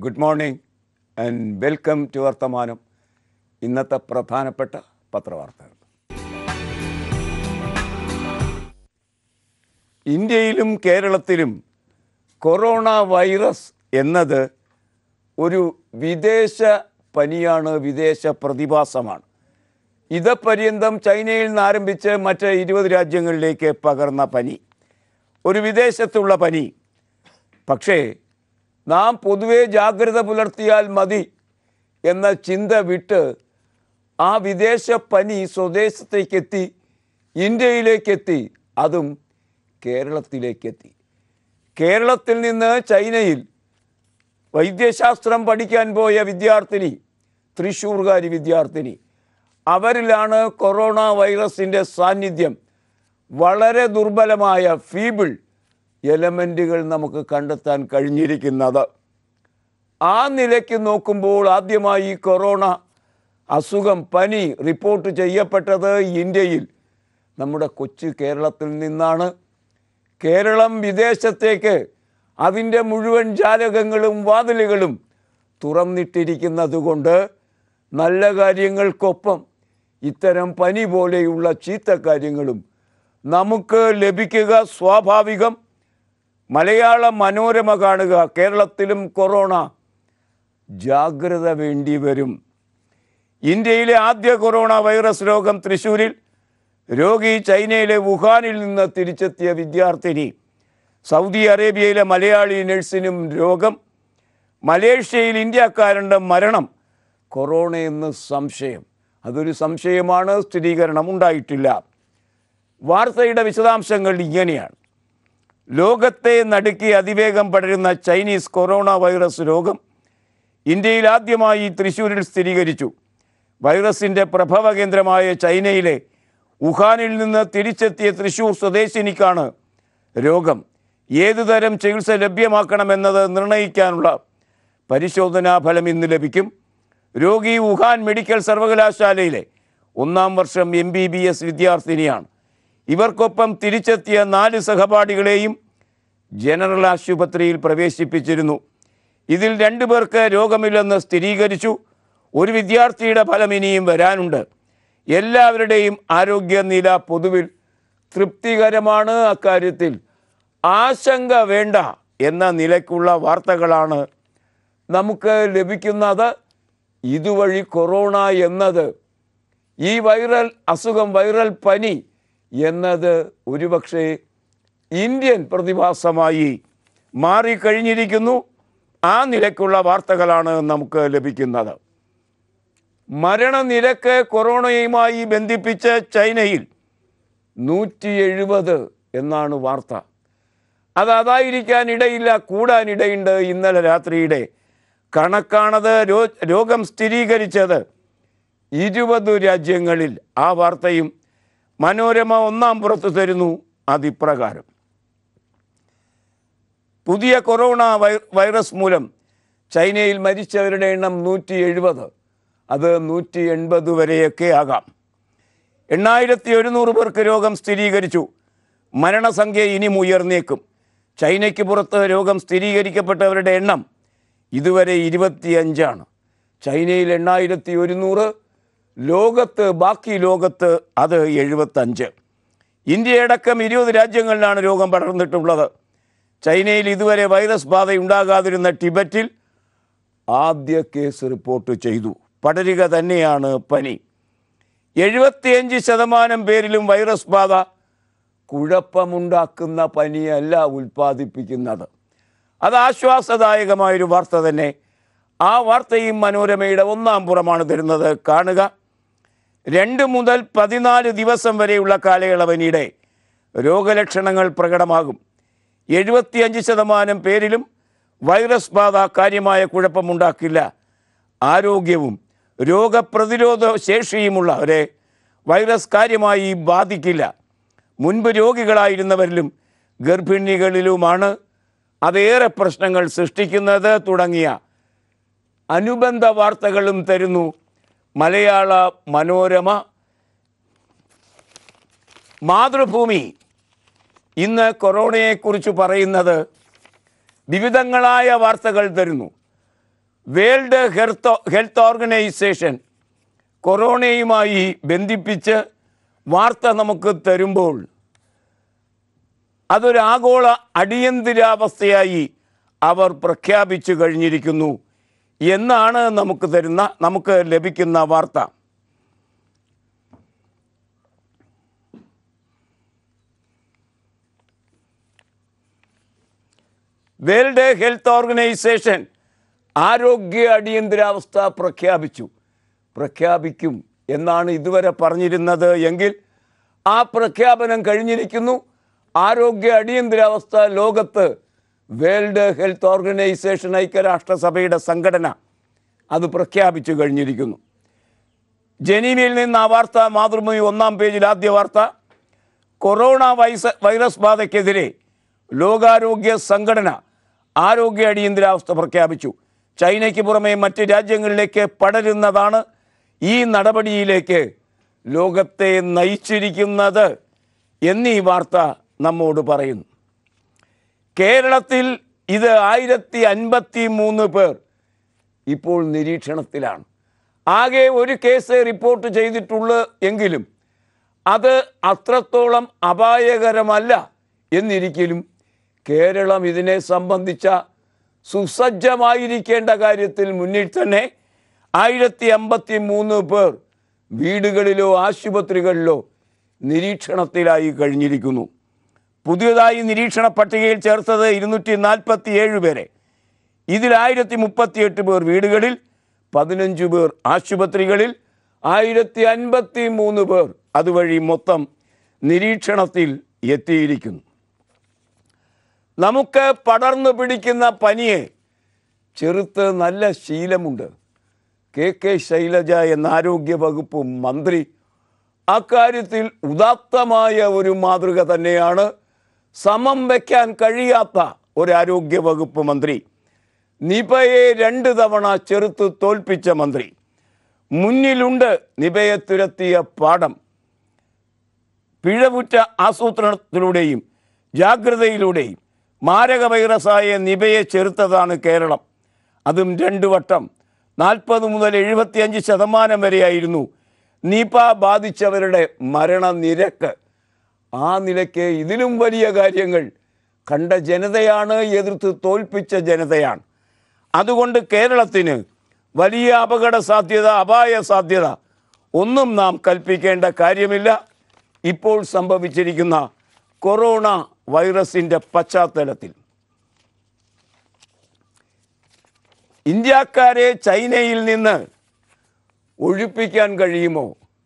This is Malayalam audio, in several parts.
good morning and welcome to Varthamanam ഇന്നത്തെ പ്രധാനപ്പെട്ട പത്രവാർത്തകൾ ഇന്ത്യയിലും കേരളത്തിലും കൊറോണ വൈറസ് എന്നത് ഒരു വിദേശ പനിയാണ് വിദേശ പ്രതിഭാസമാണ് ഇത് പര്യന്തം ചൈനയിൽ നിന്ന് ആരംഭിച്ച് മറ്റ് ഇരുപത് രാജ്യങ്ങളിലേക്ക് പകർന്ന പനി ഒരു വിദേശത്തുള്ള പനി പക്ഷേ നാം പൊതുവെ ജാഗ്രത പുലർത്തിയാൽ മതി എന്ന ചിന്ത വിട്ട് ആ വിദേശ പനി സ്വദേശത്തേക്കെത്തി ഇന്ത്യയിലേക്കെത്തി അതും കേരളത്തിലേക്കെത്തി കേരളത്തിൽ നിന്ന് ചൈനയിൽ വൈദ്യശാസ്ത്രം പഠിക്കാൻ പോയ വിദ്യാർത്ഥിനി തൃശ്ശൂർകാരി വിദ്യാർത്ഥിനി അവരിലാണ് കൊറോണ വൈറസിൻ്റെ സാന്നിധ്യം വളരെ ദുർബലമായ ഫീബിൾ എലമെൻറ്റുകൾ നമുക്ക് കണ്ടെത്താൻ കഴിഞ്ഞിരിക്കുന്നത് ആ നിലയ്ക്ക് നോക്കുമ്പോൾ ആദ്യമായി ഈ കൊറോണ അസുഖം പനി റിപ്പോർട്ട് ചെയ്യപ്പെട്ടത് ഇന്ത്യയിൽ നമ്മുടെ കൊച്ചു കേരളത്തിൽ നിന്നാണ് കേരളം വിദേശത്തേക്ക് അതിൻ്റെ മുഴുവൻ ജാലകങ്ങളും വാതിലുകളും തുറന്നിട്ടിരിക്കുന്നത് കൊണ്ട് നല്ല കാര്യങ്ങൾക്കൊപ്പം ഇത്തരം പനി പോലെയുള്ള ചീത്ത കാര്യങ്ങളും നമുക്ക് ലഭിക്കുക സ്വാഭാവികം മലയാള മനോരമ കാണുക കേരളത്തിലും കൊറോണ ജാഗ്രത വേണ്ടി വരും ഇന്ത്യയിലെ ആദ്യ കൊറോണ വൈറസ് രോഗം തൃശ്ശൂരിൽ രോഗി ചൈനയിലെ വുഹാനിൽ നിന്ന് തിരിച്ചെത്തിയ വിദ്യാർത്ഥിനി സൗദി അറേബ്യയിലെ മലയാളി നഴ്സിനും രോഗം മലേഷ്യയിൽ ഇന്ത്യക്കാരൻ്റെ മരണം കൊറോണയെന്ന് സംശയം അതൊരു സംശയമാണ് സ്ഥിരീകരണം ഉണ്ടായിട്ടില്ല വാർത്തയുടെ വിശദാംശങ്ങൾ ഇങ്ങനെയാണ് ലോകത്തെ നടുക്കി അതിവേഗം പടരുന്ന ചൈനീസ് കൊറോണ വൈറസ് രോഗം ഇന്ത്യയിൽ ആദ്യമായി തൃശ്ശൂരിൽ സ്ഥിരീകരിച്ചു വൈറസിൻ്റെ പ്രഭവ കേന്ദ്രമായ ചൈനയിലെ വുഹാനിൽ നിന്ന് തിരിച്ചെത്തിയ തൃശ്ശൂർ സ്വദേശിനിക്കാണ് രോഗം ഏതുതരം ചികിത്സ ലഭ്യമാക്കണമെന്നത് നിർണ്ണയിക്കാനുള്ള പരിശോധനാ ഫലം ഇന്ന് ലഭിക്കും രോഗി വുഹാൻ മെഡിക്കൽ സർവകലാശാലയിലെ ഒന്നാം വർഷം എം ബി ബി എസ് വിദ്യാർത്ഥിനിയാണ് ഇവർക്കൊപ്പം തിരിച്ചെത്തിയ നാല് സഹപാഠികളെയും ജനറൽ ആശുപത്രിയിൽ പ്രവേശിപ്പിച്ചിരുന്നു ഇതിൽ രണ്ടു പേർക്ക് രോഗമില്ലെന്ന് സ്ഥിരീകരിച്ചു ഒരു വിദ്യാർത്ഥിയുടെ ഫലം ഇനിയും വരാനുണ്ട് എല്ലാവരുടെയും ആരോഗ്യനില പൊതുവിൽ തൃപ്തികരമാണ് അക്കാര്യത്തിൽ ആശങ്ക വേണ്ട എന്ന നിലയ്ക്കുള്ള വാർത്തകളാണ് നമുക്ക് ലഭിക്കുന്നത് ഇതുവഴി കൊറോണ എന്നത് ഈ വൈറൽ അസുഖം വൈറൽ പനി എന്നത് ഒരുപക്ഷെ ഇന്ത്യൻ പ്രതിഭാസമായി മാറിക്കഴിഞ്ഞിരിക്കുന്നു ആ നിലയ്ക്കുള്ള വാർത്തകളാണ് നമുക്ക് ലഭിക്കുന്നത് മരണനിരക്ക് കൊറോണയുമായി ബന്ധിപ്പിച്ച് ചൈനയിൽ നൂറ്റി എഴുപത് എന്നാണ് വാർത്ത അത് അതായിരിക്കാൻ ഇടയില്ല കൂടാനിടയുണ്ട് ഇന്നലെ രാത്രിയുടെ കണക്കാണത് രോ രോഗം സ്ഥിരീകരിച്ചത് ഇരുപത് രാജ്യങ്ങളിൽ ആ വാർത്തയും മനോരമ ഒന്നാം പുറത്ത് തരുന്നു അതിപ്രകാരം പുതിയ കൊറോണ വൈ വൈറസ് മൂലം ചൈനയിൽ മരിച്ചവരുടെ എണ്ണം നൂറ്റി എഴുപത് അത് നൂറ്റി എൺപത് വരെയൊക്കെ ആകാം എണ്ണായിരത്തി ഒരുന്നൂറ് പേർക്ക് രോഗം സ്ഥിരീകരിച്ചു മരണസംഖ്യ ഇനിയും ഉയർന്നേക്കും ചൈനയ്ക്ക് പുറത്ത് രോഗം സ്ഥിരീകരിക്കപ്പെട്ടവരുടെ എണ്ണം ഇതുവരെ ഇരുപത്തിയഞ്ചാണ് ചൈനയിൽ എണ്ണായിരത്തി ഒരുന്നൂറ് ലോകത്ത് ബാക്കി ലോകത്ത് അത് എഴുപത്തഞ്ച് ഇന്ത്യയടക്കം ഇരുപത് രാജ്യങ്ങളിലാണ് രോഗം പടർന്നിട്ടുള്ളത് ചൈനയിൽ ഇതുവരെ വൈറസ് ബാധ ഉണ്ടാകാതിരുന്ന ടിബറ്റിൽ ആദ്യ കേസ് റിപ്പോർട്ട് ചെയ്തു പടരുക തന്നെയാണ് പനി എഴുപത്തിയഞ്ച് ശതമാനം പേരിലും വൈറസ് ബാധ കുഴപ്പമുണ്ടാക്കുന്ന പനിയല്ല ഉൽപ്പാദിപ്പിക്കുന്നത് അത് ആശ്വാസദായകമായൊരു വാർത്ത തന്നെ ആ വാർത്തയും മനോരമയുടെ ഒന്നാം പുറമാണ് തരുന്നത് കാണുക രണ്ട് മുതൽ പതിനാല് ദിവസം വരെയുള്ള കാലയളവിനിടെ രോഗലക്ഷണങ്ങൾ പ്രകടമാകും എഴുപത്തിയഞ്ച് ശതമാനം പേരിലും വൈറസ് ബാധ കാര്യമായ കുഴപ്പമുണ്ടാക്കില്ല ആരോഗ്യവും രോഗപ്രതിരോധ ശേഷിയുമുള്ളവരെ വൈറസ് കാര്യമായി ബാധിക്കില്ല മുൻപ് രോഗികളായിരുന്നവരിലും ഗർഭിണികളിലുമാണ് അതേറെ പ്രശ്നങ്ങൾ സൃഷ്ടിക്കുന്നത് തുടങ്ങിയ അനുബന്ധ വാർത്തകളും തരുന്നു മലയാള മനോരമ മാതൃഭൂമി ഇന്ന് കൊറോണയെക്കുറിച്ച് പറയുന്നത് വിവിധങ്ങളായ വാർത്തകൾ തരുന്നു വേൾഡ് ഹെൽത്ത് ഹെൽത്ത് ഓർഗനൈസേഷൻ കൊറോണയുമായി ബന്ധിപ്പിച്ച് വാർത്ത നമുക്ക് തരുമ്പോൾ അതൊരു ആഗോള അടിയന്തരാവസ്ഥയായി അവർ പ്രഖ്യാപിച്ചു കഴിഞ്ഞിരിക്കുന്നു എന്നാണ് നമുക്ക് തരുന്ന നമുക്ക് ലഭിക്കുന്ന വാർത്ത വേൾഡ് ഹെൽത്ത് ഓർഗനൈസേഷൻ ആരോഗ്യ അടിയന്തരാവസ്ഥ പ്രഖ്യാപിച്ചു പ്രഖ്യാപിക്കും എന്നാണ് ഇതുവരെ പറഞ്ഞിരുന്നത് എങ്കിൽ ആ പ്രഖ്യാപനം കഴിഞ്ഞിരിക്കുന്നു ആരോഗ്യ അടിയന്തരാവസ്ഥ ലോകത്ത് വേൾഡ് ഹെൽത്ത് ഓർഗനൈസേഷൻ ഐക്യരാഷ്ട്രസഭയുടെ സംഘടന അത് പ്രഖ്യാപിച്ചു കഴിഞ്ഞിരിക്കുന്നു ജനീവയിൽ നിന്ന് ആ വാർത്ത മാതൃഭൂമി ഒന്നാം പേജിൽ ആദ്യ വാർത്ത കൊറോണ വൈസ് വൈറസ് ബാധയ്ക്കെതിരെ ലോകാരോഗ്യ സംഘടന ആരോഗ്യ അടിയന്തരാവസ്ഥ പ്രഖ്യാപിച്ചു ചൈനയ്ക്ക് പുറമെ മറ്റ് രാജ്യങ്ങളിലേക്ക് പടരുന്നതാണ് ഈ നടപടിയിലേക്ക് ലോകത്തെ നയിച്ചിരിക്കുന്നത് എന്നീ വാർത്ത നമ്മോട് പറയുന്നു കേരളത്തിൽ ഇത് ആയിരത്തി അൻപത്തി മൂന്ന് പേർ ഇപ്പോൾ നിരീക്ഷണത്തിലാണ് ആകെ ഒരു കേസ് റിപ്പോർട്ട് ചെയ്തിട്ടുള്ളൂ എങ്കിലും അത് അത്രത്തോളം അപായകരമല്ല എന്നിരിക്കലും കേരളം ഇതിനെ സംബന്ധിച്ച സുസജ്ജമായിരിക്കേണ്ട കാര്യത്തിൽ മുന്നിൽ തന്നെ ആയിരത്തി അമ്പത്തി മൂന്ന് പേർ വീടുകളിലോ ആശുപത്രികളിലോ നിരീക്ഷണത്തിലായി കഴിഞ്ഞിരിക്കുന്നു പുതിയതായി നിരീക്ഷണ പട്ടികയിൽ ചേർത്തത് ഇരുന്നൂറ്റി നാൽപ്പത്തി ഏഴ് പേരെ ഇതിൽ ആയിരത്തി മുപ്പത്തിയെട്ട് പേർ വീടുകളിൽ പതിനഞ്ച് പേർ ആശുപത്രികളിൽ ആയിരത്തി അൻപത്തി മൂന്ന് പേർ അതുവഴി മൊത്തം നിരീക്ഷണത്തിൽ എത്തിയിരിക്കുന്നു നമുക്ക് പടർന്നു പിടിക്കുന്ന പനിയെ ചെറുത്ത് നല്ല ശീലമുണ്ട് കെ കെ ശൈലജ എന്ന ആരോഗ്യ വകുപ്പ് മന്ത്രി അക്കാര്യത്തിൽ ഉദാത്തമായ ഒരു മാതൃക തന്നെയാണ് സമം വയ്ക്കാൻ കഴിയാത്ത ഒരു ആരോഗ്യ വകുപ്പ് മന്ത്രി നിപയെ രണ്ട് തവണ ചെറുത്ത് തോൽപ്പിച്ച മന്ത്രി മുന്നിലുണ്ട് നിപയെ തുരത്തിയ പാഠം പിഴവുറ്റ ആസൂത്രണത്തിലൂടെയും ജാഗ്രതയിലൂടെയും മാരക വൈറസായ നിപയെ ചെറുത്തതാണ് കേരളം അതും രണ്ടു വട്ടം നാൽപ്പത് മുതൽ എഴുപത്തിയഞ്ച് ശതമാനം വരെയായിരുന്നു നിപ ബാധിച്ചവരുടെ മരണനിരക്ക് ആ നിലയ്ക്ക് ഇതിലും വലിയ കാര്യങ്ങൾ കണ്ട ജനതയാണ് എതിർത്ത് തോൽപ്പിച്ച ജനതയാണ് അതുകൊണ്ട് കേരളത്തിന് വലിയ അപകട സാധ്യത അപായ സാധ്യത ഒന്നും നാം കൽപ്പിക്കേണ്ട കാര്യമില്ല ഇപ്പോൾ സംഭവിച്ചിരിക്കുന്ന കൊറോണ വൈറസിൻ്റെ പശ്ചാത്തലത്തിൽ ഇന്ത്യക്കാരെ ചൈനയിൽ നിന്ന് ഒഴിപ്പിക്കാൻ കഴിയുമോ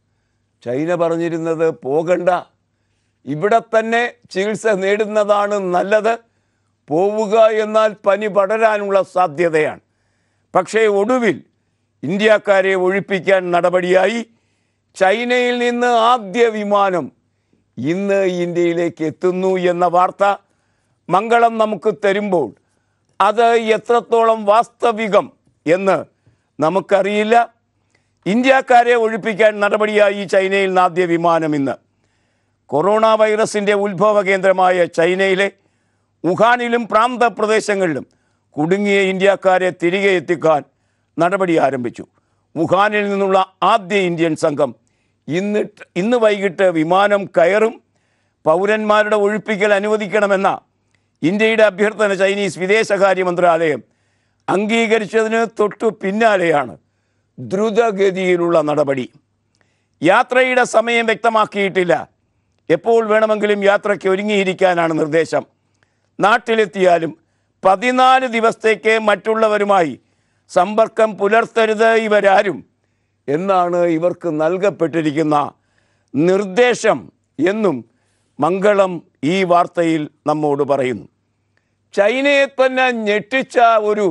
ചൈന പറഞ്ഞിരുന്നത് പോകണ്ട ഇവിടെ തന്നെ ചികിത്സ നേടുന്നതാണ് നല്ലത് പോവുക എന്നാൽ പനി പടരാനുള്ള സാധ്യതയാണ് പക്ഷേ ഒടുവിൽ ഇന്ത്യക്കാരെ ഒഴിപ്പിക്കാൻ നടപടിയായി ചൈനയിൽ നിന്ന് ആദ്യ വിമാനം ഇന്ന് ഇന്ത്യയിലേക്ക് എത്തുന്നു എന്ന വാർത്ത മംഗളം നമുക്ക് തരുമ്പോൾ അത് എത്രത്തോളം വാസ്തവികം എന്ന് നമുക്കറിയില്ല ഇന്ത്യക്കാരെ ഒഴിപ്പിക്കാൻ നടപടിയായി ചൈനയിൽ നിന്ന് ആദ്യ വിമാനം ഇന്ന് കൊറോണ വൈറസിൻ്റെ ഉത്ഭവ കേന്ദ്രമായ ചൈനയിലെ വുഹാനിലും പ്രാന്ത പ്രദേശങ്ങളിലും കുടുങ്ങിയ ഇന്ത്യക്കാരെ തിരികെ എത്തിക്കാൻ നടപടി ആരംഭിച്ചു വുഹാനിൽ നിന്നുള്ള ആദ്യ ഇന്ത്യൻ സംഘം ഇന്ന് ഇന്ന് വൈകിട്ട് വിമാനം കയറും പൗരന്മാരുടെ ഒഴിപ്പിക്കൽ അനുവദിക്കണമെന്ന ഇന്ത്യയുടെ അഭ്യർത്ഥന ചൈനീസ് വിദേശകാര്യ മന്ത്രാലയം അംഗീകരിച്ചതിന് തൊട്ടു പിന്നാലെയാണ് ദ്രുതഗതിയിലുള്ള നടപടി യാത്രയുടെ സമയം വ്യക്തമാക്കിയിട്ടില്ല എപ്പോൾ വേണമെങ്കിലും യാത്രയ്ക്ക് ഒരുങ്ങിയിരിക്കാനാണ് നിർദ്ദേശം നാട്ടിലെത്തിയാലും പതിനാല് ദിവസത്തേക്ക് മറ്റുള്ളവരുമായി സമ്പർക്കം പുലർത്തരുത് ഇവരാരും എന്നാണ് ഇവർക്ക് നൽകപ്പെട്ടിരിക്കുന്ന നിർദ്ദേശം എന്നും മംഗളം ഈ വാർത്തയിൽ നമ്മോട് പറയുന്നു ചൈനയെ തന്നെ ഞെട്ടിച്ച ഒരു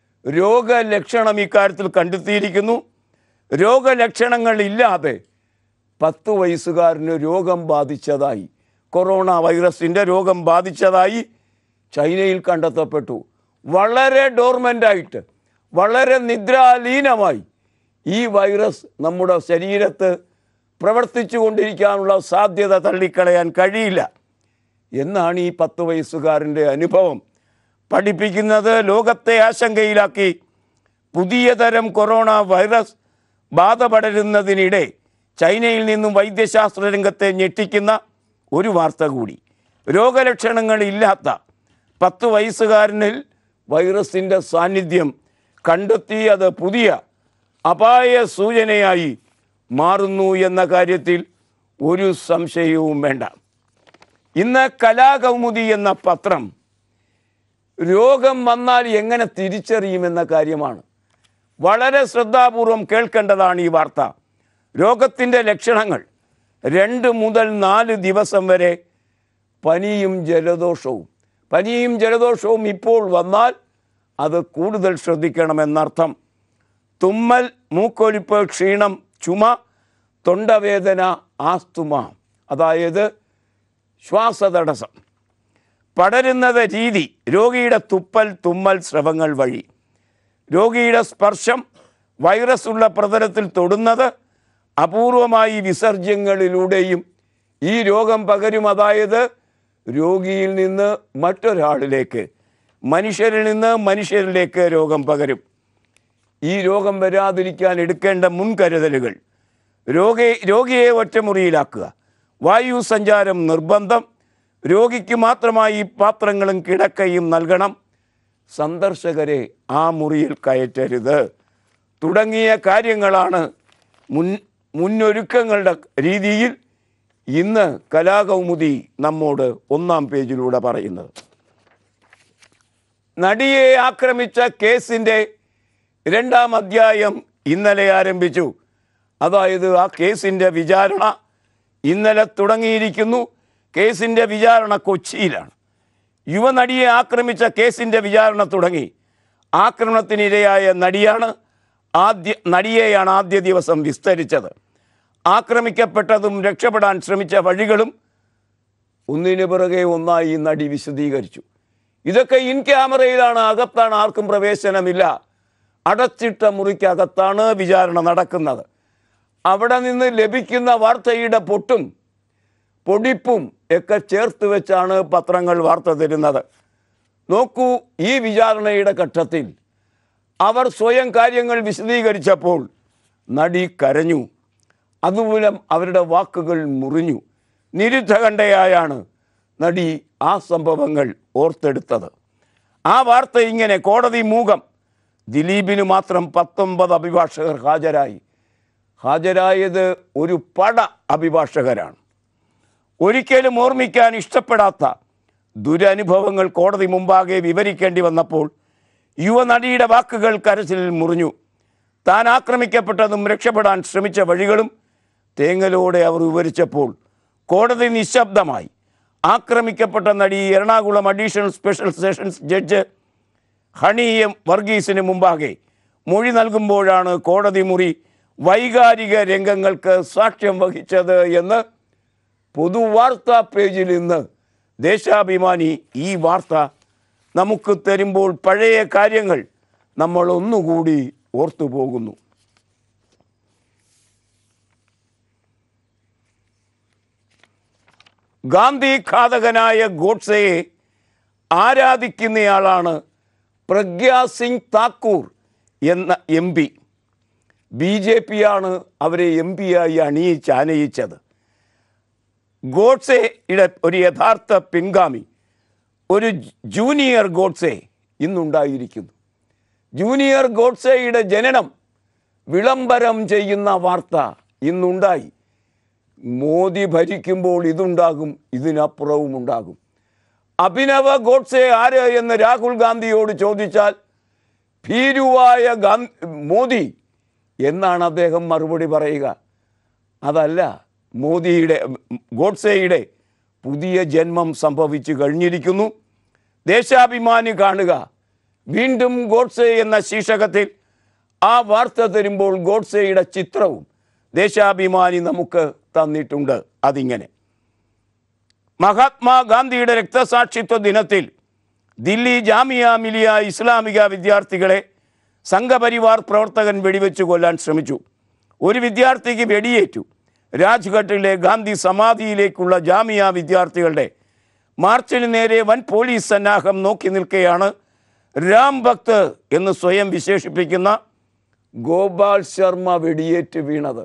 രോഗലക്ഷണം ഇക്കാര്യത്തിൽ കണ്ടെത്തിയിരിക്കുന്നു രോഗലക്ഷണങ്ങൾ ഇല്ലാതെ പത്ത് വയസ്സുകാരന് രോഗം ബാധിച്ചതായി കൊറോണ വൈറസിൻ്റെ രോഗം ബാധിച്ചതായി ചൈനയിൽ കണ്ടെത്തപ്പെട്ടു വളരെ ഡോർമെൻ്റായിട്ട് വളരെ നിദ്രാലീനമായി ഈ വൈറസ് നമ്മുടെ ശരീരത്ത് പ്രവർത്തിച്ചു കൊണ്ടിരിക്കാനുള്ള സാധ്യത തള്ളിക്കളയാൻ കഴിയില്ല എന്നാണ് ഈ പത്ത് വയസ്സുകാരൻ്റെ അനുഭവം പഠിപ്പിക്കുന്നത് ലോകത്തെ ആശങ്കയിലാക്കി പുതിയ തരം കൊറോണ വൈറസ് ബാധ പടരുന്നതിനിടെ ചൈനയിൽ നിന്നും വൈദ്യശാസ്ത്ര രംഗത്തെ ഞെട്ടിക്കുന്ന ഒരു വാർത്ത കൂടി രോഗലക്ഷണങ്ങളില്ലാത്ത പത്ത് വയസ്സുകാരനിൽ വൈറസിൻ്റെ സാന്നിധ്യം കണ്ടെത്തി അത് പുതിയ അപായ സൂചനയായി മാറുന്നു എന്ന കാര്യത്തിൽ ഒരു സംശയവും വേണ്ട ഇന്ന് കലാകൗമുദി എന്ന പത്രം രോഗം വന്നാൽ എങ്ങനെ തിരിച്ചറിയുമെന്ന കാര്യമാണ് വളരെ ശ്രദ്ധാപൂർവം കേൾക്കേണ്ടതാണ് ഈ വാർത്ത രോഗത്തിൻ്റെ ലക്ഷണങ്ങൾ രണ്ട് മുതൽ നാല് ദിവസം വരെ പനിയും ജലദോഷവും പനിയും ജലദോഷവും ഇപ്പോൾ വന്നാൽ അത് കൂടുതൽ ശ്രദ്ധിക്കണമെന്നർത്ഥം തുമ്മൽ മൂക്കൊലിപ്പ് ക്ഷീണം ചുമ തൊണ്ടവേദന ആസ്തുമ അതായത് ശ്വാസതടസ്സം പടരുന്നത് രീതി രോഗിയുടെ തുപ്പൽ തുമ്മൽ സ്രവങ്ങൾ വഴി രോഗിയുടെ സ്പർശം വൈറസ് ഉള്ള പ്രതലത്തിൽ തൊടുന്നത് അപൂർവമായി വിസർജ്യങ്ങളിലൂടെയും ഈ രോഗം പകരും അതായത് രോഗിയിൽ നിന്ന് മറ്റൊരാളിലേക്ക് മനുഷ്യരിൽ നിന്ന് മനുഷ്യരിലേക്ക് രോഗം പകരും ഈ രോഗം വരാതിരിക്കാൻ എടുക്കേണ്ട മുൻകരുതലുകൾ രോഗി രോഗിയെ ഒറ്റമുറിയിലാക്കുക വായു സഞ്ചാരം നിർബന്ധം രോഗിക്ക് മാത്രമായി പാത്രങ്ങളും കിടക്കയും നൽകണം സന്ദർശകരെ ആ മുറിയിൽ കയറ്റരുത് തുടങ്ങിയ കാര്യങ്ങളാണ് മുൻ മുന്നൊരുക്കങ്ങളുടെ രീതിയിൽ ഇന്ന് കലാകൗമുദി നമ്മോട് ഒന്നാം പേജിലൂടെ പറയുന്നത് നടിയെ ആക്രമിച്ച കേസിൻ്റെ രണ്ടാം അധ്യായം ഇന്നലെ ആരംഭിച്ചു അതായത് ആ കേസിൻ്റെ വിചാരണ ഇന്നലെ തുടങ്ങിയിരിക്കുന്നു കേസിൻ്റെ വിചാരണ കൊച്ചിയിലാണ് യുവനടിയെ ആക്രമിച്ച കേസിൻ്റെ വിചാരണ തുടങ്ങി ആക്രമണത്തിനിരയായ നടിയാണ് ആദ്യ നടിയെയാണ് ആദ്യ ദിവസം വിസ്തരിച്ചത് ആക്രമിക്കപ്പെട്ടതും രക്ഷപ്പെടാൻ ശ്രമിച്ച വഴികളും ഒന്നിനു പിറകെ ഒന്നായി ഈ നടി വിശദീകരിച്ചു ഇതൊക്കെ ഇൻ ക്യാമറയിലാണ് അകത്താണ് ആർക്കും പ്രവേശനമില്ല അടച്ചിട്ട മുറിക്കകത്താണ് വിചാരണ നടക്കുന്നത് അവിടെ നിന്ന് ലഭിക്കുന്ന വാർത്തയുടെ പൊട്ടും പൊടിപ്പും ഒക്കെ ചേർത്ത് വെച്ചാണ് പത്രങ്ങൾ വാർത്ത തരുന്നത് നോക്കൂ ഈ വിചാരണയുടെ ഘട്ടത്തിൽ അവർ സ്വയം കാര്യങ്ങൾ വിശദീകരിച്ചപ്പോൾ നടി കരഞ്ഞു അതുമൂലം അവരുടെ വാക്കുകൾ മുറിഞ്ഞു നിരുദ്ധകണ്ഠയായാണ് നടി ആ സംഭവങ്ങൾ ഓർത്തെടുത്തത് ആ വാർത്ത ഇങ്ങനെ കോടതി മൂകം ദിലീപിന് മാത്രം പത്തൊമ്പത് അഭിഭാഷകർ ഹാജരായി ഹാജരായത് ഒരു പട അഭിഭാഷകരാണ് ഒരിക്കലും ഓർമ്മിക്കാൻ ഇഷ്ടപ്പെടാത്ത ദുരനുഭവങ്ങൾ കോടതി മുമ്പാകെ വിവരിക്കേണ്ടി വന്നപ്പോൾ യുവനടിയുടെ വാക്കുകൾ കരച്ചിലിൽ മുറിഞ്ഞു താൻ ആക്രമിക്കപ്പെട്ടതും രക്ഷപ്പെടാൻ ശ്രമിച്ച വഴികളും തേങ്ങലോടെ അവർ വിവരിച്ചപ്പോൾ കോടതി നിശബ്ദമായി ആക്രമിക്കപ്പെട്ട നടി Ernakulam additional special sessions judge Honey M വർഗീസിന് മുമ്പാകെ മൊഴി നൽകുമ്പോഴാണ് കോടതി മുറി വൈകാരിക രംഗങ്ങൾക്ക് സാക്ഷ്യം വഹിച്ചത് എന്ന് പൊതുവാർത്താ പേജിൽ ഇന്ന് ദേശാഭിമാനി ഈ വാർത്ത നമുക്ക് തരുമ്പോൾ പഴയ കാര്യങ്ങൾ നമ്മൾ ഒന്നുകൂടി ഓർത്തു പോകുന്നു ഗാന്ധി ഘാതകനായ ഗോഡ്സെയെ ആരാധിക്കുന്നയാളാണ് പ്രഗ്യാ സിംഗ് താക്കൂർ എന്ന എം പി ബി ജെ പിയാണ് അവരെ എം പിയായി അണിയിച്ച് അനയിച്ചത് ഗോഡ്സെയുടെ ഒരു യഥാർത്ഥ പിൻഗാമി ഒരു ജൂനിയർ ഗോഡ്സെ ഇന്നുണ്ടായിരിക്കുന്നു ജൂനിയർ ഗോഡ്സെയുടെ ജനനം വിളംബരം ചെയ്യുന്ന വാർത്ത ഇന്നുണ്ടായി മോദി ഭരിക്കുമ്പോൾ ഇതുണ്ടാകും ഇതിനപ്പുറവും ഉണ്ടാകും അഭിനവ ഗോഡ്സെ ആര് എന്ന് രാഹുൽ ഗാന്ധിയോട് ചോദിച്ചാൽ ഭീരുവായ ഗാന്ധി മോദി എന്നാണ് അദ്ദേഹം മറുപടി പറയുക അതല്ല മോദിയുടെ ഗോഡ്സെയുടെ പുതിയ ജന്മം സംഭവിച്ചു കഴിഞ്ഞിരിക്കുന്നു ദേശാഭിമാനി കാണുക വീണ്ടും ഗോഡ്സെ എന്ന ശീർഷകത്തിൽ ആ വാർത്ത തരുമ്പോൾ ഗോഡ്സെയുടെ ചിത്രവും ദേശാഭിമാനി നമുക്ക് തന്നിട്ടുണ്ട് അതിങ്ങനെ മഹാത്മാഗാന്ധിയുടെ രക്തസാക്ഷിത്വ ദിനത്തിൽ ദില്ലി ജാമിയ മിലിയ ഇസ്ലാമിക വിദ്യാർത്ഥികളെ സംഘപരിവാർ പ്രവർത്തകൻ വെടിവെച്ച് കൊല്ലാൻ ശ്രമിച്ചു ഒരു വിദ്യാർത്ഥിക്ക് വെടിയേറ്റു രാജ്ഘട്ടിലെ ഗാന്ധി സമാധിയിലേക്കുള്ള ജാമിയ വിദ്യാർത്ഥികളുടെ മാർച്ചിന് നേരെ വൻ പോലീസ് സന്നാഹം നോക്കി നിൽക്കെയാണ് രാം ഭക്ത് എന്ന് സ്വയം വിശേഷിപ്പിക്കുന്ന ഗോപാൽ ശർമ്മ വെടിയേറ്റ് വീണത്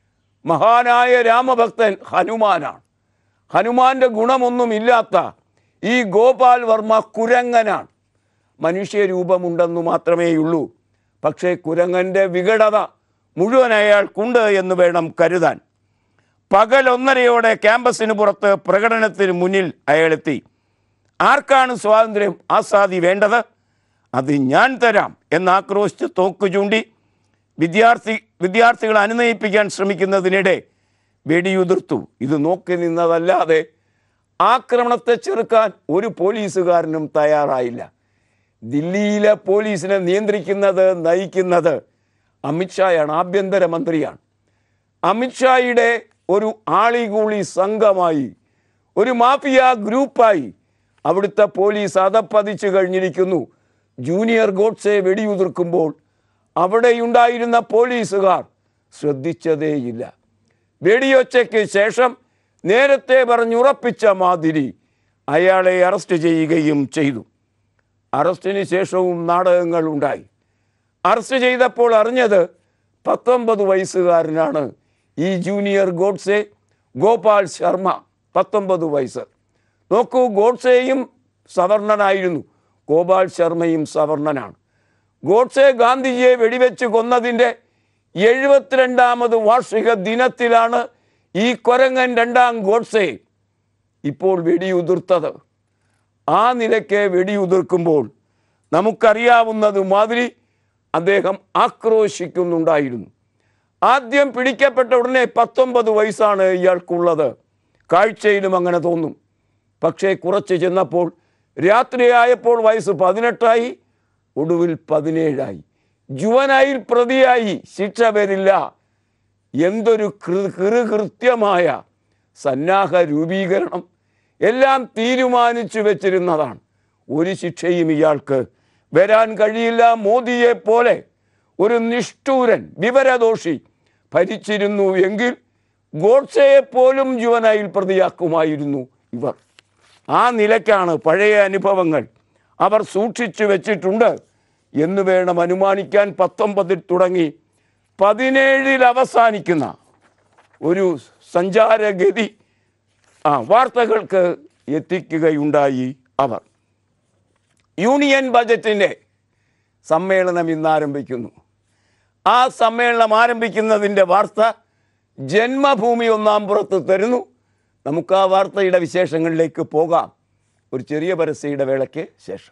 മഹാനായ രാമഭക്തൻ ഹനുമാനാണ് ഹനുമാന്റെ ഗുണമൊന്നുമില്ലാത്ത ഈ ഗോപാൽ വർമ്മ കുരങ്ങനാണ് മനുഷ്യരൂപമുണ്ടെന്നു മാത്രമേയുള്ളൂ പക്ഷേ കുരങ്ങൻ്റെ വികടത മുഴുവൻ അയാൾക്കുണ്ട് എന്ന് വേണം കരുതാൻ പകൽ ഒന്നരയോടെ ക്യാമ്പസിന് പുറത്ത് പ്രകടനത്തിന് മുന്നിൽ അയാളെത്തി ആർക്കാണ് സ്വാതന്ത്ര്യം ആസാദി വേണ്ടത് അത് ഞാൻ തരാം എന്ന് ആക്രോശിച്ച് തോക്ക് ചൂണ്ടി വിദ്യാർത്ഥി വിദ്യാർത്ഥികളെ അനുനയിപ്പിക്കാൻ ശ്രമിക്കുന്നതിനിടെ വെടിയുതിർത്തു ഇത് നോക്കി നിന്നതല്ലാതെ ആക്രമണത്തെ ചെറുക്കാൻ ഒരു പോലീസുകാരനും തയ്യാറായില്ല ദില്ലിയിലെ പോലീസിനെ നിയന്ത്രിക്കുന്നത് നയിക്കുന്നത് അമിത്ഷായാണ് ആഭ്യന്തരമന്ത്രിയാണ് അമിത്ഷായുടെ ഒരു ആളികൂളി സംഘമായി ഒരു മാഫിയ ഗ്രൂപ്പായി അവിടുത്തെ പോലീസ് അതപ്പതിച്ചു കഴിഞ്ഞിരിക്കുന്നു ജൂനിയർ ഗോഡ്സെ വെടിയുതിർക്കുമ്പോൾ അവിടെയുണ്ടായിരുന്ന പോലീസുകാർ ശ്രദ്ധിച്ചതേയില്ല വെടിയൊച്ചയ്ക്ക് ശേഷം നേരത്തെ പറഞ്ഞുറപ്പിച്ച മാതിരി അയാളെ അറസ്റ്റ് ചെയ്യുകയും ചെയ്തു അറസ്റ്റിന് ശേഷവും നാടകങ്ങൾ ഉണ്ടായി അറസ്റ്റ് ചെയ്തപ്പോൾ അറിഞ്ഞത് പത്തൊമ്പത് വയസ്സുകാരനാണ് ഈ ജൂനിയർ ഗോഡ്സെ ഗോപാൽ ശർമ്മ പത്തൊമ്പത് വയസ്സ് നോക്കൂ ഗോഡ്സെയും സവർണനായിരുന്നു ഗോപാൽ ശർമ്മയും സവർണനാണ് ഗോഡ്സെ ഗാന്ധിജിയെ വെടിവെച്ച് കൊന്നതിൻ്റെ എഴുപത്തിരണ്ടാമത് വാർഷിക ദിനത്തിലാണ് ഈ കൊരങ്ങൻ രണ്ടാം ഗോഡ്സെ ഇപ്പോൾ വെടിയുതിർത്തത് ആ നിലയ്ക്ക് വെടിയുതിർക്കുമ്പോൾ നമുക്കറിയാവുന്നത് മാതിരി അദ്ദേഹം ആക്രോശിക്കുന്നുണ്ടായിരുന്നു ആദ്യം പിടിക്കപ്പെട്ട ഉടനെ പത്തൊമ്പത് വയസ്സാണ് ഇയാൾക്കുള്ളത് കാഴ്ചയിലും അങ്ങനെ തോന്നും പക്ഷേ കുറച്ച് ചെന്നപ്പോൾ രാത്രിയായപ്പോൾ വയസ്സ് പതിനെട്ടായി ഒടുവിൽ പതിനേഴായി ജുവനായിൽ പ്രതിയായി ശിക്ഷ വരില്ല എന്തൊരു കൃ- കൃത്യമായ സന്നാഹ രൂപീകരണം എല്ലാം തീരുമാനിച്ചു വെച്ചിരുന്നതാണ് ഒരു ശിക്ഷയും ഇയാൾക്ക് വരാൻ കഴിയില്ല മോദിയെ പോലെ ഒരു നിഷ്ഠൂരൻ വിവരദോഷി ഭരിച്ചിരുന്നു എങ്കിൽ ഗോഡ്സയെ പോലും ജുവനായിൽ പ്രതിയാക്കുമായിരുന്നു ഇവർ ആ നിലയ്ക്കാണ് പഴയ അനുഭവങ്ങൾ അവർ സൂക്ഷിച്ചു വെച്ചിട്ടുണ്ട് എന്ന് വേണം അനുമാനിക്കാൻ പത്തൊമ്പതിൽ തുടങ്ങി പതിനേഴിൽ അവസാനിക്കുന്ന ഒരു സഞ്ചാരഗതി ആ വാർത്തകൾക്ക് എത്തിക്കുകയുണ്ടായി അവർ യൂണിയൻ ബജറ്റിൻ്റെ സമ്മേളനം ഇന്ന് ആരംഭിക്കുന്നു ആ സമ്മേളനം ആരംഭിക്കുന്നതിൻ്റെ വാർത്ത ജന്മഭൂമി ഒന്നാം പുറത്ത് തരുന്നു നമുക്ക് ആ വാർത്തയുടെ വിശേഷങ്ങളിലേക്ക് പോകാം ഒരു ചെറിയ പരസ്യയുടെ വേളയ്ക്ക് ശേഷം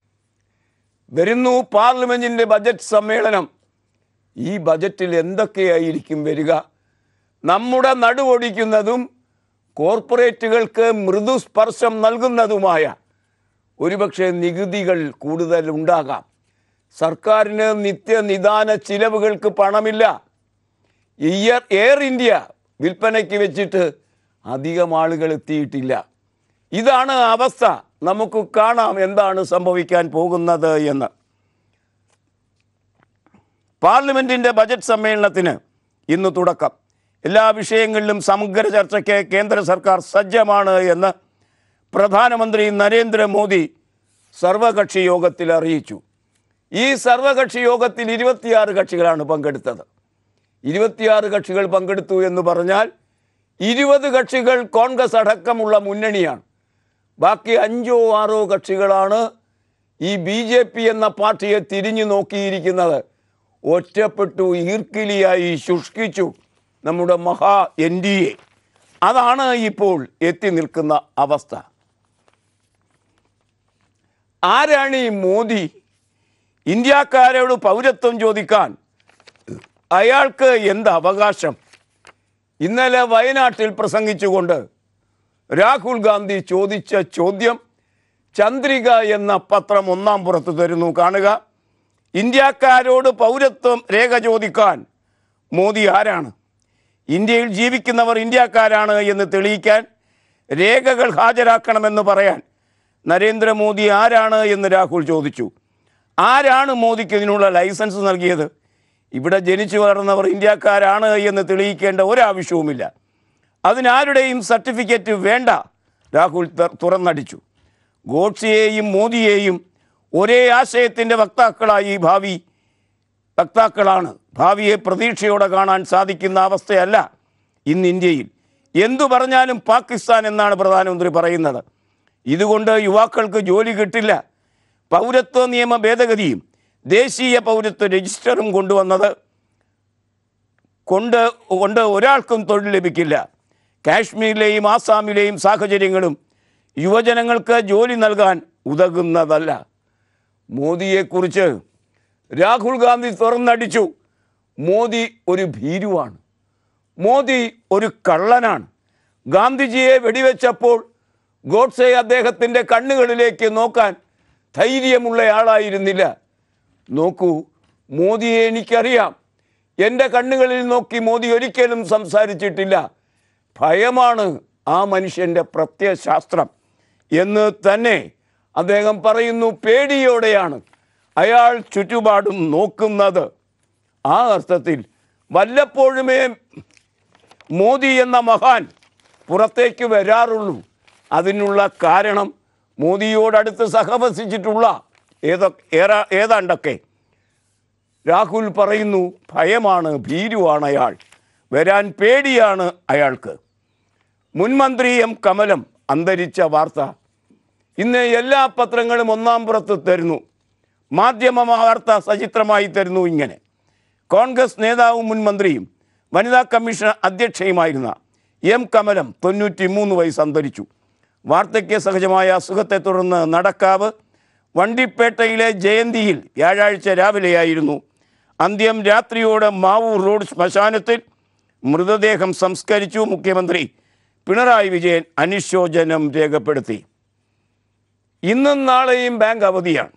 വരുന്നു പാർലമെന്റിന്റെ ബജറ്റ് സമ്മേളനം ഈ ബജറ്റിൽ എന്തൊക്കെയായിരിക്കും വരിക നമ്മുടെ നടുവൊടിക്കുന്നതും കോർപ്പറേറ്റുകൾക്ക് മൃദുസ്പർശം നൽകുന്നതുമായ ഒരുപക്ഷെ നികുതികൾ കൂടുതൽ ഉണ്ടാകാം സർക്കാരിന് നിത്യനിദാന ചിലവുകൾക്ക് പണമില്ല ഇയർ എയർ ഇന്ത്യ വിൽപ്പനയ്ക്ക് വെച്ചിട്ട് അധികം ആളുകൾ എത്തിയിട്ടില്ല ഇതാണ് അവസ്ഥ നമുക്ക് കാണാം എന്താണ് സംഭവിക്കാൻ പോകുന്നത് എന്ന് പാർലമെന്റിന്റെ ബജറ്റ് സമ്മേളനത്തിന് ഇന്ന് തുടക്കം എല്ലാ വിഷയങ്ങളിലും സമഗ്ര ചർച്ചയ്ക്ക് കേന്ദ്ര സർക്കാർ സജ്ജമാണ് എന്ന് പ്രധാനമന്ത്രി നരേന്ദ്രമോദി സർവകക്ഷി യോഗത്തിൽ അറിയിച്ചു ഈ സർവകക്ഷി യോഗത്തിൽ ഇരുപത്തിയാറ് കക്ഷികളാണ് പങ്കെടുത്തത് ഇരുപത്തിയാറ് കക്ഷികൾ പങ്കെടുത്തു എന്ന് പറഞ്ഞാൽ ഇരുപത് കക്ഷികൾ കോൺഗ്രസ് അടക്കമുള്ള മുന്നണിയാണ് ബാക്കി അഞ്ചോ ആറോ കക്ഷികളാണ് ഈ ബി ജെ പി എന്ന പാർട്ടിയെ തിരിഞ്ഞു നോക്കിയിരിക്കുന്നത് ഒറ്റപ്പെട്ടു ഈർക്കിലിയായി ശുഷ്കിച്ചു നമ്മുടെ മഹാ എൻ ഡി എ അതാണ് ഇപ്പോൾ എത്തി നിൽക്കുന്ന അവസ്ഥ ആരാണ് ഈ മോദി ഇന്ത്യക്കാരോട് പൗരത്വം ചോദിക്കാൻ അയാൾക്ക് എന്ത് അവകാശം ഇന്നലെ വയനാട്ടിൽ പ്രസംഗിച്ചുകൊണ്ട് രാഹുൽ ഗാന്ധി ചോദിച്ച ചോദ്യം ചന്ദ്രിക എന്ന പത്രം ഒന്നാം പുറത്ത് തരുന്നു കാണുക ഇന്ത്യക്കാരോട് പൗരത്വം രേഖ ചോദിക്കാൻ മോദി ആരാണ് ഇന്ത്യയിൽ ജീവിക്കുന്നവർ ഇന്ത്യക്കാരാണ് എന്ന് തെളിയിക്കാൻ രേഖകൾ ഹാജരാക്കണമെന്ന് പറയാൻ നരേന്ദ്രമോദി ആരാണ് എന്ന് രാഹുൽ ചോദിച്ചു ആരാണ് മോദിക്ക് ഇതിനുള്ള ലൈസൻസ് നൽകിയത് ഇവിടെ ജനിച്ചു വളർന്നവർ ഇന്ത്യക്കാരാണ് എന്ന് തെളിയിക്കേണ്ട ഒരാവശ്യവുമില്ല അതിനാരുടെയും സർട്ടിഫിക്കറ്റ് വേണ്ട രാഹുൽ ത- തുറന്നടിച്ചു ഗോഡ്സെയെയും മോദിയെയും ഒരേ ആശയത്തിൻ്റെ വക്താക്കളായി ഭാവി വക്താക്കളാണ് ഭാവിയെ പ്രതീക്ഷയോടെ കാണാൻ സാധിക്കുന്ന അവസ്ഥയല്ല ഇന്ന് ഇന്ത്യയിൽ എന്തു പറഞ്ഞാലും പാകിസ്ഥാൻ എന്നാണ് പ്രധാനമന്ത്രി പറയുന്നത് ഇതുകൊണ്ട് യുവാക്കൾക്ക് ജോലി കിട്ടില്ല പൗരത്വ നിയമ ഭേദഗതിയും ദേശീയ പൗരത്വ രജിസ്റ്ററും കൊണ്ടുവന്നത് കൊണ്ട് കൊണ്ട് ഒരാൾക്കും തൊഴിൽ ലഭിക്കില്ല കാശ്മീരിലെയും ആസാമിലെയും സാഹചര്യങ്ങളും യുവജനങ്ങൾക്ക് ജോലി നൽകാൻ ഉതകുന്നതല്ല മോദിയെക്കുറിച്ച് രാഹുൽ ഗാന്ധി തുറന്നടിച്ചു മോദി ഒരു ഭീരുവാണ് മോദി ഒരു കള്ളനാണ് ഗാന്ധിജിയെ വെടിവെച്ചപ്പോൾ ഗോഡ്സെ അദ്ദേഹത്തിൻ്റെ കണ്ണുകളിലേക്ക് നോക്കാൻ ധൈര്യമുള്ളയാളായിരുന്നില്ല നോക്കൂ മോദിയെ എനിക്കറിയാം എൻ്റെ കണ്ണുകളിൽ നോക്കി മോദി ഒരിക്കലും സംസാരിച്ചിട്ടില്ല ഭയമാണ് ആ മനുഷ്യൻ്റെ പ്രത്യയശാസ്ത്രം എന്ന് തന്നെ അദ്ദേഹം പറയുന്നു പേടിയോടെയാണ് അയാൾ ചുറ്റുപാടും നോക്കുന്നത് ആ അർത്ഥത്തിൽ വല്ലപ്പോഴുമേ മോദി എന്ന മഹാൻ പുറത്തേക്ക് വരാറുള്ളൂ അതിനുള്ള കാരണം മോദിയോടടുത്ത് സഹവസിച്ചിട്ടുള്ള ഏതൊ ഏറെ ഏതാണ്ടൊക്കെ രാഹുൽ പറയുന്നു ഭയമാണ് ഭീരുവാണ് അയാൾ വരാൻ പേടിയാണ് അയാൾക്ക് മുൻമന്ത്രി എം കമലം അന്തരിച്ച വാർത്ത ഇന്ന് എല്ലാ പത്രങ്ങളും ഒന്നാം പുറത്ത് തരുന്നു മാധ്യമ വാർത്ത സചിത്രമായി തരുന്നു ഇങ്ങനെ കോൺഗ്രസ് നേതാവും മുൻമന്ത്രിയും വനിതാ കമ്മീഷൻ അധ്യക്ഷയുമായിരുന്ന എം കമലം തൊണ്ണൂറ്റി മൂന്ന് വയസ്സ് അന്തരിച്ചു വാർദ്ധക്യ സഹജമായ അസുഖത്തെ തുടർന്ന് നടക്കാവ് വണ്ടിപ്പേട്ടയിലെ ജയന്തിയിൽ വ്യാഴാഴ്ച രാവിലെയായിരുന്നു അന്ത്യം രാത്രിയോടെ മാവൂർ റോഡ് ശ്മശാനത്തിൽ മൃതദേഹം സംസ്കരിച്ചു മുഖ്യമന്ത്രി പിണറായി വിജയൻ അനുശോചനം രേഖപ്പെടുത്തി ഇന്നും നാളെയും ബാങ്ക് അവധിയാണ്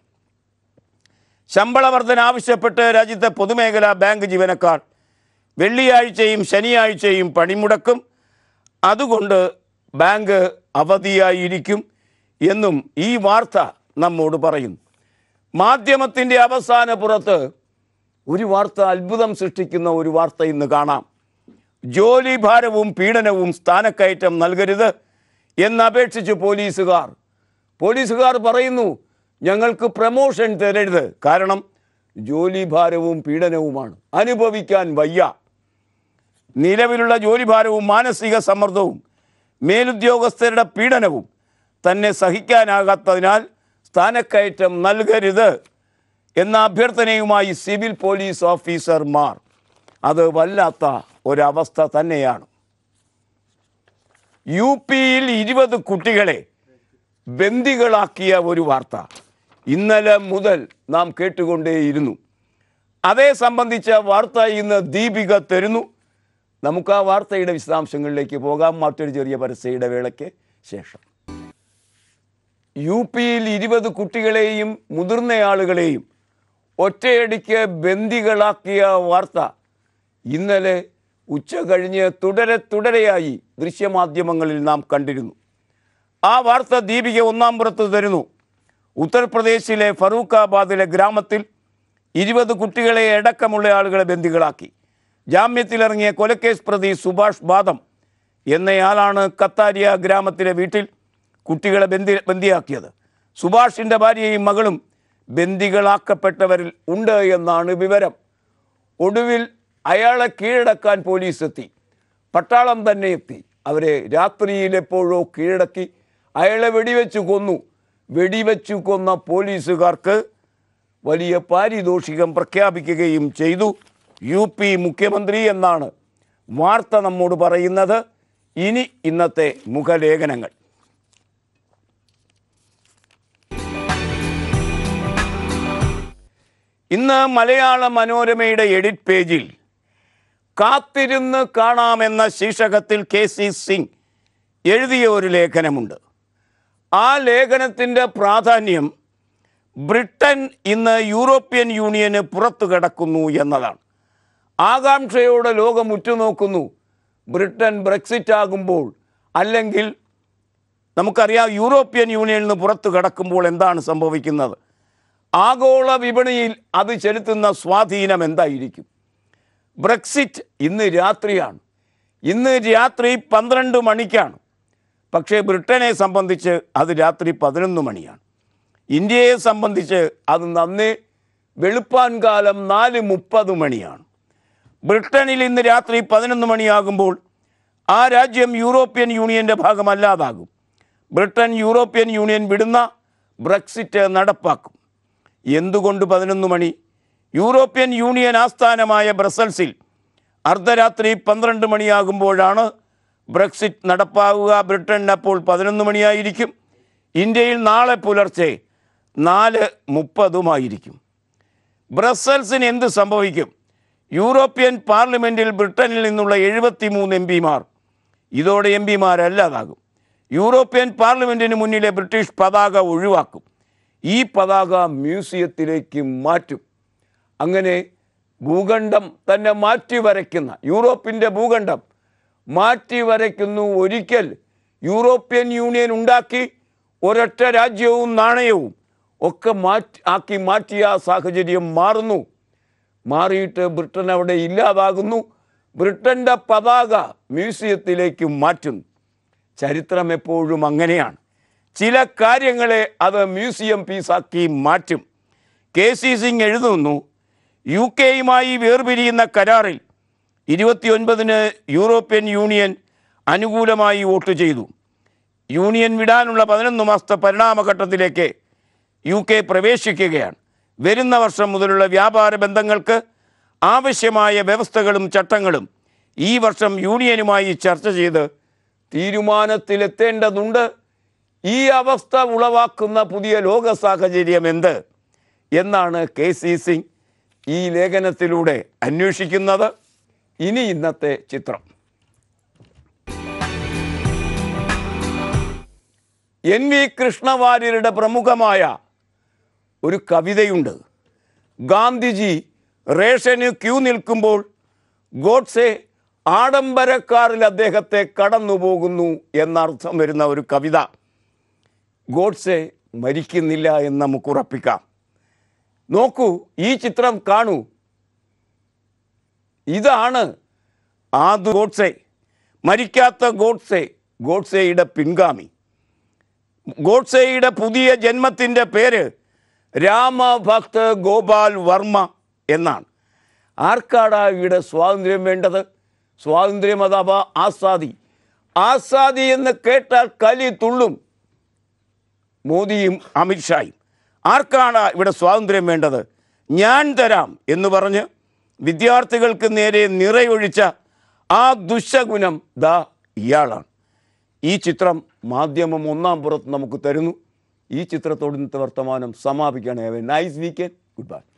ശമ്പള വർധന ആവശ്യപ്പെട്ട് രാജ്യത്തെ പൊതുമേഖലാ ബാങ്ക് ജീവനക്കാർ വെള്ളിയാഴ്ചയും ശനിയാഴ്ചയും പണിമുടക്കും അതുകൊണ്ട് ബാങ്ക് അവധിയായിരിക്കും എന്നും ഈ വാർത്ത നമ്മോട് പറയുന്നു മാധ്യമത്തിൻ്റെ അവസാന പുറത്ത് ഒരു വാർത്ത അത്ഭുതം സൃഷ്ടിക്കുന്ന ഒരു വാർത്ത ഇന്ന് കാണാം ജോലി ഭാരവും പീഡനവും സ്ഥാനക്കയറ്റം നൽകരുത് എന്നപേക്ഷിച്ച് പോലീസുകാർ പോലീസുകാർ പറയുന്നു ഞങ്ങൾക്ക് പ്രമോഷൻ തരരുത് കാരണം ജോലി ഭാരവും പീഡനവുമാണ് അനുഭവിക്കാൻ വയ്യ നിലവിലുള്ള ജോലിഭാരവും മാനസിക സമ്മർദ്ദവും മേലുദ്യോഗസ്ഥരുടെ പീഡനവും തന്നെ സഹിക്കാനാകാത്തതിനാൽ സ്ഥാനക്കയറ്റം നൽകരുത് എന്ന അഭ്യർത്ഥനയുമായി സിവിൽ പോലീസ് ഓഫീസർമാർ അത് വല്ലാത്ത ഒരവസ്ഥ തന്നെയാണ് യു പിയിൽ ഇരുപത് കുട്ടികളെ ബന്ദികളാക്കിയ ഒരു വാർത്ത ഇന്നലെ മുതൽ നാം കേട്ടുകൊണ്ടേയിരുന്നു അതേ സംബന്ധിച്ച വാർത്ത ഇന്ന് ദീപിക തരുന്നു നമുക്ക് ആ വാർത്തയുടെ വിശദാംശങ്ങളിലേക്ക് പോകാം മറ്റൊരു ചെറിയ പരസ്യ ഇടവേളയ്ക്ക് ശേഷം യു പിയിൽ ഇരുപത് കുട്ടികളെയും മുതിർന്നയാളുകളെയും ഒറ്റയടിക്ക് ബന്ദികളാക്കിയ വാർത്ത ഇന്നലെ ഉച്ച കഴിഞ്ഞ് തുടരെ തുടരെയായി ദൃശ്യമാധ്യമങ്ങളിൽ നാം കണ്ടിരുന്നു ആ വാർത്ത ദീപിക ഒന്നാം പുറത്ത് തരുന്നു ഉത്തർപ്രദേശിലെ ഫറൂഖാബാദിലെ ഗ്രാമത്തിൽ ഇരുപത് കുട്ടികളെ അടക്കമുള്ള ആളുകളെ ബന്ദികളാക്കി ജാമ്യത്തിലിറങ്ങിയ കൊലക്കേസ് പ്രതി സുഭാഷ് ബാദം എന്നയാളാണ് കത്താരിയ ഗ്രാമത്തിലെ വീട്ടിൽ കുട്ടികളെ ബന്ദി ബന്ദിയാക്കിയത് സുഭാഷിൻ്റെ ഭാര്യയും മകളും ബന്ദികളാക്കപ്പെട്ടവരിൽ ഉണ്ട് എന്നാണ് വിവരം ഒടുവിൽ അയാളെ കീഴടക്കാൻ പോലീസ് എത്തി പട്ടാളം തന്നെ എത്തി അവരെ രാത്രിയിൽ എപ്പോഴോ കീഴടക്കി അയാളെ വെടിവെച്ച് കൊന്നു വെടിവെച്ചു കൊന്ന പോലീസുകാർക്ക് വലിയ പാരിതോഷികം പ്രഖ്യാപിക്കുകയും ചെയ്തു യു പി മുഖ്യമന്ത്രി എന്നാണ് വാർത്ത നമ്മോട് പറയുന്നത് ഇനി ഇന്നത്തെ മുഖലേഖനങ്ങൾ ഇന്ന് മലയാള മനോരമയുടെ എഡിറ്റ് പേജിൽ കാത്തിരുന്ന് കാണാമെന്ന ശീർഷകത്തിൽ കെ സി സിംഗ് എഴുതിയ ഒരു ലേഖനമുണ്ട് ആ ലേഖനത്തിൻ്റെ പ്രാധാന്യം ബ്രിട്ടൻ ഇന്ന് യൂറോപ്യൻ യൂണിയന് പുറത്തു കിടക്കുന്നു എന്നതാണ് ആകാംക്ഷയോടെ ലോകം ഉറ്റുനോക്കുന്നു ബ്രിട്ടൻ ബ്രെക്സിറ്റ് ആകുമ്പോൾ അല്ലെങ്കിൽ നമുക്കറിയാം യൂറോപ്യൻ യൂണിയനിൽ നിന്ന് പുറത്തു കിടക്കുമ്പോൾ എന്താണ് സംഭവിക്കുന്നത് ആഗോള വിപണിയിൽ അത് ചെലുത്തുന്ന സ്വാധീനം എന്തായിരിക്കും ബ്രെക്സിറ്റ് ഇന്ന് രാത്രിയാണ് ഇന്ന് രാത്രി പന്ത്രണ്ട് മണിക്കാണ് പക്ഷേ ബ്രിട്ടനെ സംബന്ധിച്ച് അത് രാത്രി പതിനൊന്ന് മണിയാണ് ഇന്ത്യയെ സംബന്ധിച്ച് അത് നന്നേ വെളുപ്പാൻ കാലം നാല് മുപ്പത് മണിയാണ് ബ്രിട്ടനിൽ ഇന്ന് രാത്രി പതിനൊന്ന് മണിയാകുമ്പോൾ ആ രാജ്യം യൂറോപ്യൻ യൂണിയൻ്റെ ഭാഗമല്ലാതാകും ബ്രിട്ടൻ യൂറോപ്യൻ യൂണിയൻ വിടുന്ന ബ്രക്സിറ്റ് നടപ്പാക്കും എന്തുകൊണ്ട് പതിനൊന്ന് മണി യൂറോപ്യൻ യൂണിയൻ ആസ്ഥാനമായ ബ്രസൽസിൽ അർദ്ധരാത്രി പന്ത്രണ്ട് മണിയാകുമ്പോഴാണ് ബ്രക്സിറ്റ് നടപ്പാവുക ബ്രിട്ടനിന് അപ്പോൾ പതിനൊന്ന് മണിയായിരിക്കും ഇന്ത്യയിൽ നാളെ പുലർച്ചെ നാല് മുപ്പതുമായിരിക്കും ബ്രസൽസിന് എന്ത് സംഭവിക്കും യൂറോപ്യൻ പാർലമെൻറ്റിൽ ബ്രിട്ടനിൽ നിന്നുള്ള എഴുപത്തി മൂന്ന് എം പിമാർ ഇതോടെ എം പിമാരല്ലാതാകും യൂറോപ്യൻ പാർലമെൻറ്റിന് മുന്നിലെ ബ്രിട്ടീഷ് പതാക ഒഴിവാക്കും ഈ പതാക മ്യൂസിയത്തിലേക്ക് മാറ്റും അങ്ങനെ ഭൂഖണ്ഡം തന്നെ മാറ്റി വരയ്ക്കുന്ന യൂറോപ്പിൻ്റെ ഭൂഖണ്ഡം മാറ്റി വരയ്ക്കുന്നു ഒരിക്കൽ യൂറോപ്യൻ യൂണിയൻ ഉണ്ടാക്കി ഒരൊറ്റ രാജ്യവും നാണയവും ഒക്കെ മാറ്റി ആക്കി മാറ്റിയ ആ സാഹചര്യം മാറുന്നു മാറിയിട്ട് ബ്രിട്ടൻ അവിടെ ഇല്ലാതാകുന്നു ബ്രിട്ടൻ്റെ പതാക മ്യൂസിയത്തിലേക്ക് മാറ്റുന്നു ചരിത്രം എപ്പോഴും അങ്ങനെയാണ് ചില കാര്യങ്ങളെ അത് മ്യൂസിയം പീസാക്കി മാറ്റും കെ സി സിംഗ് എഴുതുന്നു യു കെയുമായി വേർപിരിയുന്ന കരാറിൽ ഇരുപത്തിയൊൻപതിന് യൂറോപ്യൻ യൂണിയൻ അനുകൂലമായി വോട്ട് ചെയ്തു യൂണിയൻ വിടാനുള്ള പതിനൊന്ന് മാസത്തെ പരിണാമഘട്ടത്തിലേക്ക് യു കെ പ്രവേശിക്കുകയാണ് വരുന്ന വർഷം മുതലുള്ള വ്യാപാര ബന്ധങ്ങൾക്ക് ആവശ്യമായ വ്യവസ്ഥകളും ചട്ടങ്ങളും ഈ വർഷം യൂണിയനുമായി ചർച്ച ചെയ്ത് തീരുമാനത്തിലെത്തേണ്ടതുണ്ട് ഈ അവസ്ഥ ഉളവാക്കുന്ന പുതിയ ലോക സാഹചര്യം എന്ത് എന്നാണ് കെ സി സിംഗ് ഈ ലേഖനത്തിലൂടെ അന്വേഷിക്കുന്നത് ഇനി ഇന്നത്തെ ചിത്രം എൻ വി കൃഷ്ണവാര്യരുടെ പ്രമുഖമായ ഒരു കവിതയുണ്ട് ഗാന്ധിജി റേഷന് ക്യൂ നിൽക്കുമ്പോൾ ഗോഡ്സെ ആഡംബരക്കാരിൽ അദ്ദേഹത്തെ കടന്നു പോകുന്നു എന്നർത്ഥം വരുന്ന ഒരു കവിത ഗോഡ്സെ മരിക്കുന്നില്ല എന്ന് നമുക്ക് ഉറപ്പിക്കാം നോക്കൂ ഈ ചിത്രം കാണൂ ഇതാണ് ആദു ഗോഡ്സെ മരിക്കാത്ത ഗോഡ്സെ ഗോഡ്സെയുടെ പിൻഗാമി ഗോഡ്സെയുടെ പുതിയ ജന്മത്തിൻ്റെ പേര് രാമഭക്ത് ഗോപാൽ വർമ്മ എന്നാണ് ആർക്കാടാ ഇവിടെ സ്വാതന്ത്ര്യം വേണ്ടത് സ്വാതന്ത്ര്യം അഥവാ ആസാദി ആസാദി എന്ന് കേട്ടാൽ കലി തുള്ളും മോദിയും അമിത്ഷായും ആർക്കാണ് ഇവിടെ സ്വാതന്ത്ര്യം വേണ്ടത് ഞാൻ തരാം എന്ന് പറഞ്ഞ് വിദ്യാർത്ഥികൾക്ക് നേരെ നിറയൊഴിച്ച ആ ദുശഗുണം ദാ ഇയാളാണ് ഈ ചിത്രം മാധ്യമം ഒന്നാം പുറത്ത് നമുക്ക് തരുന്നു ഈ ചിത്രത്തോട് ഇന്നത്തെ വർത്തമാനം സമാപിക്കുകയാണ് നൈസ് വീക്കെൻഡ് ഗുഡ് ബൈ